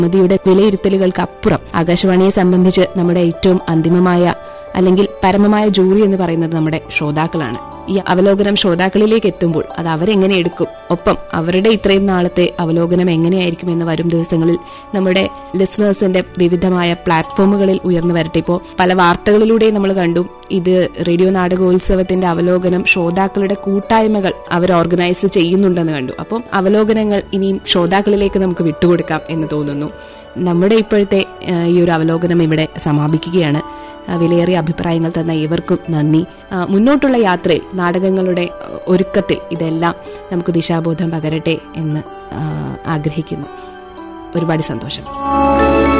മതിയുടെ വിലയിരുത്തലുകൾക്ക് അപ്പുറം ആകാശവാണിയെ സംബന്ധിച്ച് നമ്മുടെ ഏറ്റവും അന്തിമമായ അല്ലെങ്കിൽ പരമമായ ജൂറി എന്ന് പറയുന്നത് നമ്മുടെ ശ്രോതാക്കളാണ് ഈ അവലോകനം ശ്രോതാക്കളിലേക്ക് എത്തുമ്പോൾ അത് അവരെങ്ങനെ എടുക്കും ഒപ്പം അവരുടെ ഇത്രയും നാളത്തെ അവലോകനം എങ്ങനെയായിരിക്കും എന്ന് വരും ദിവസങ്ങളിൽ നമ്മുടെ ലിസണേഴ്സിന്റെ വിവിധമായ പ്ലാറ്റ്ഫോമുകളിൽ ഉയർന്നു വരട്ടെ ഇപ്പോൾ പല വാർത്തകളിലൂടെ നമ്മൾ കണ്ടു ഇത് റേഡിയോ നാടകോത്സവത്തിന്റെ അവലോകനം ശ്രോതാക്കളുടെ കൂട്ടായ്മകൾ അവർ ഓർഗനൈസ് ചെയ്യുന്നുണ്ടെന്ന് കണ്ടു അപ്പം അവലോകനങ്ങൾ ഇനിയും ശ്രോതാക്കളിലേക്ക് നമുക്ക് വിട്ടുകൊടുക്കാം എന്ന് തോന്നുന്നു നമ്മുടെ ഇപ്പോഴത്തെ ആ, ഈ ഒരു അവലോകനം ഇവിടെ സമാപിക്കുകയാണ് ആ, വിലയേറിയ അഭിപ്രായങ്ങൾ തന്ന ഏവർക്കും നന്ദി ആ, മുന്നോട്ടുള്ള യാത്രയിൽ നാടകങ്ങളുടെ ആ, ഒരുക്കത്തിൽ ഇതെല്ലാം നമുക്ക് ദിശാബോധം പകരട്ടെ എന്ന് ആ, ആഗ്രഹിക്കുന്നു ഒരുപാട് സന്തോഷം